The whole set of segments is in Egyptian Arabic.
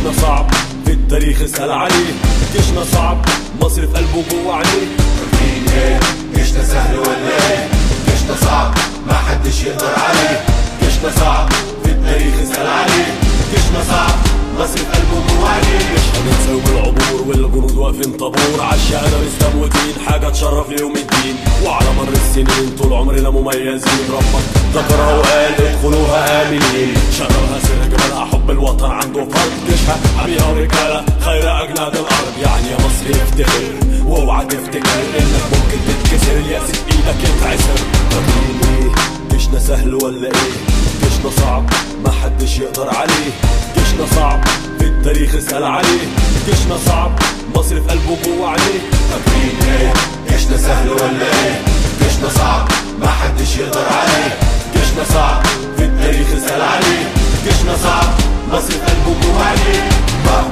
جيشنا صعب في التاريخ اسأل عليه جيشنا صعب مصر في قلبه جوه عينيه فاكرين ايه جيشنا سهل ولا ايه جيشنا صعب ما حدش يقدر عليه جيشنا صعب في التاريخ اسأل عليه جيشنا صعب مصر في قلبه جوه عينيه مش هننسى يوم العبور والجنود واقفين طابور عالشهادة الإسلام ودين حاجة تشرف ليوم الدين وعلى مر السنين طول عمرنا مميزين ربك ذكرها وقال ادخلوها آمنين شررها سر جمالها حب الوطن عنده فرد جيشها حميها ورجالة خير أجناد الأرض يعني يا مصر افتخر واوعى تفتكر إنك ممكن تتكسر اليأس في إيدك يتعسر فاكرين إيه جيشنا سهل ولا إيه جيشنا صعب ما حدش يقدر عليه جيشنا صعب في التاريخ اسأل عليه جيشنا صعب مصر في قلبه جوه عينيه فاكرين ايه جيشنا سهل ولا ايه جيشنا صعب ما حدش يقدر عليه جيشنا صعب في التاريخ اسأل عليه جيشنا صعب مصر في قلبه جوه عينيه آه.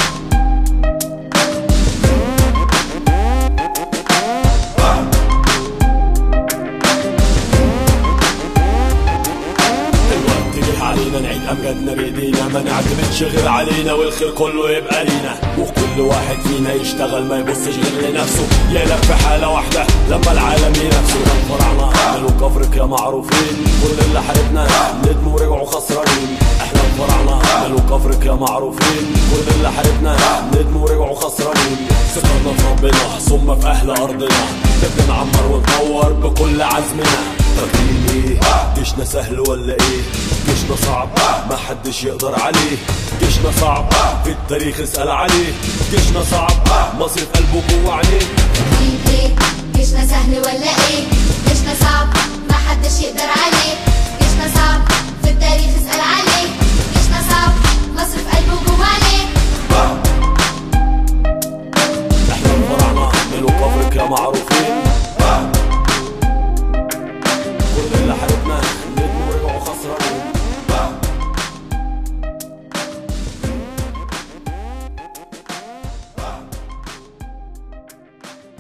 الوقت جه علينا نعيد امجادنا بايدينا ما نعتمدش غير علينا والخير كله يبقى لينا وكل واحد فينا يشتغل ما يبصش غير لنفسه يقلق في حاله واحده لما العالم ينافسه الفراعنه ملوك افريقيا معروفين كل اللي حاربنا ندموا ورجعوا خسرانين احنا الفراعنه ملوك افريقيا معروفين كل اللي حاربنا ندموا ورجعوا خسرانين ثقتنا في ربنا ثم في اهل ارضنا نبدا نعمر ونطور بكل عزمنا فاكرين ايه جيشنا سهل ولا ايه جيشنا صعب ما حدش يقدر عليه جيشنا صعب في التاريخ اسأل عليه جيشنا صعب مصر في قلبه جوه عينيه فاكرين ايه جيشنا سهل ولا ايه جيشنا